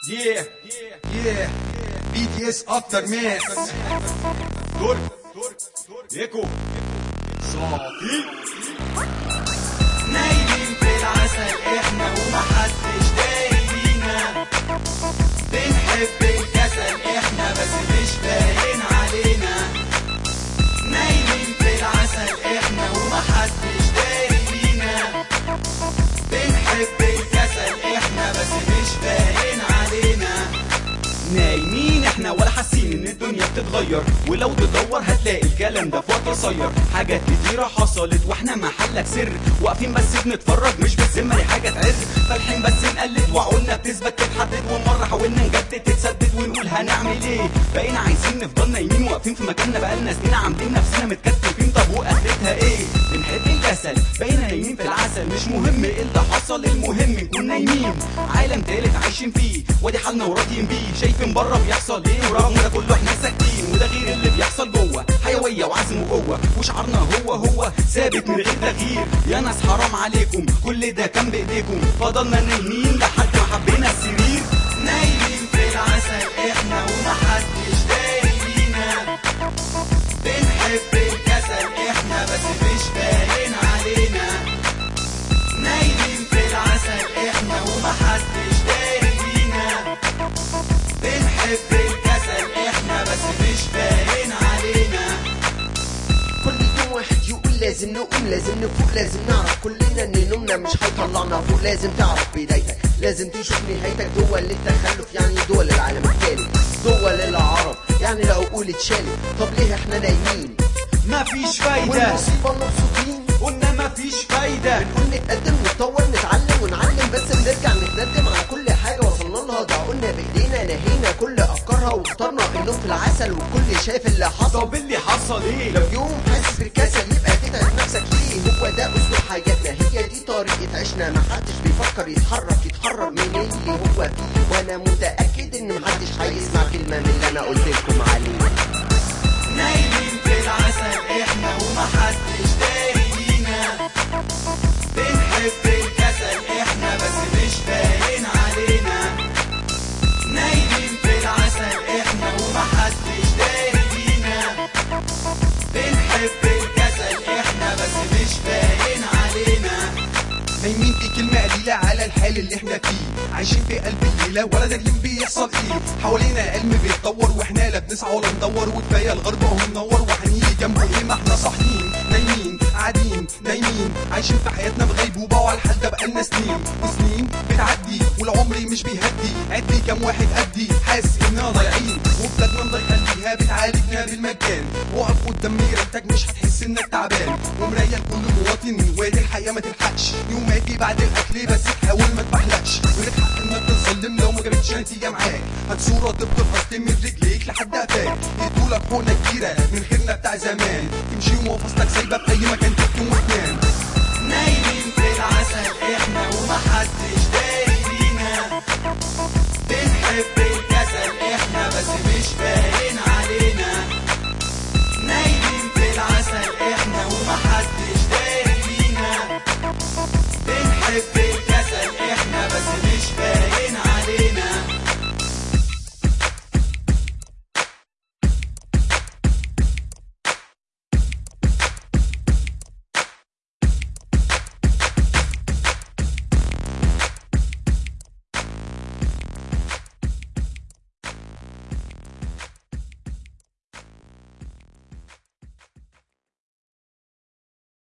Yeah, yeah, BTS اكتر ماس دور ايكو صافي نايمين في العسل احنا ومحدش داري بينا بنحب الكسل احنا بس مش باين علينا نايمين في العسل احنا ومحدش داري بينا بنحب الكسل احنا بس مش باين علينا نايمين احنا ولا حاسين ان الدنيا بتتغير ولو تدور هتلاقي الكلام ده في وقت قصير حاجات كتيرة حصلت واحنا محلك سر واقفين بس بنتفرج مش بالذمة دي حاجة تعز فالحين بس نقلد وعقولنا بتثبت تتحدد ومرة حاولنا نجدد تتسدد ونقول هنعمل ايه بقينا عايزين نفضل نايمين واقفين في مكاننا بقالنا سنين عاملين نفسنا متكتفين طب واخرتها ايه بنحب الكسل بقينا نايمين في العسل مش مهم ايه اللي حصل المهم نكون نايمين عالم تالت عايشين فيه وادي حالنا وراضيين بيه شايفين بره بيحصل ايه ورغم ده كله احنا ساكتين وده غير اللي بيحصل جوه حيويه وعزم وقوه وشعارنا هو هو ثابت من غير تغيير يا ناس حرام عليكم كل ده كان بايديكم فضلنا نايمين لحد ما حبينا السرير نايمين في العسل احنا ومحدش داري بينا بنحب الكسل احنا بس مش باين علينا نايمين في العسل احنا ومحدش داري بينا بنحب الكسل احنا بس مش باين علينا كل يوم واحد يقول لازم نقوم لازم نفوق لازم نعرف كلنا ان نومنا مش هيطلعنا فوق لازم تعرف بدايتك لازم تشوف نهايتك دول للتخلف يعني دول العالم الثالث دول العرب يعني العقول اتشالت طب ليه احنا نايمين مفيش فايده والمصيبه مبسوطين قلنا مفيش فايده بنقول نتقدم نتطور نتعلم ونعلم بس بنرجع نتندم على كل حاجه وصلنا لها ده قلنا بايدينا نهينا كل افكارها واخترنا النوم في العسل والكل شاف اللي حصل طب اللي حصل ايه لو يوم حاسس بالكسل يبقى تتعب نفسك ليه هو ده اسلوب حياتنا هي دي طريقه عيشنا محدش بيفكر يتحرك يتحرر من اللي هو فيه وانا متاكد ان محدش هيسمع كلمه من اللي انا قلت لكم عليه نايمين في العسل احنا ومحدش داري بينا بنحب الكسل احنا بس مش باين علينا نايمين في العسل احنا ومحدش داري بينا بنحب الكسل احنا بس مش باين علينا نايمين في كلمة قليلة على الحال اللي احنا فيه عايشين في قلب الليلة ولا دارين بيحصل ايه حوالينا علم بيتطور واحنا لا بنسعى ولا ندور وكفاية الغرب اهو منور وهنيجي جنبه ايه ما احنا صاحيين نايمين قاعدين نايمين عايشين في حياتنا بغيبوبة وعلى الحال ده بقالنا سنين وسنين بتعدي والعمر مش بيهدي عدي كام واحد قدي حاسس اننا ضايعين وبلادنا الله يخليها بتعالجنا بالمجان وقف قدام مرايتك مش هتحس انك تعبان ومرايه لكل مواطن وادي الحقيقه ما تلحقش يوم اجي بعد الاكل بس تحاول ما تبحلقش ولك حق انك تظلم لو ما جابتش نتيجه معاك هات صوره طبق القصد من رجليك لحد قفاك يدولك حقنه كبيره من غيرنا بتاع زمان تمشي ومفاصلك سايبه في اي مكان تكتم وتنام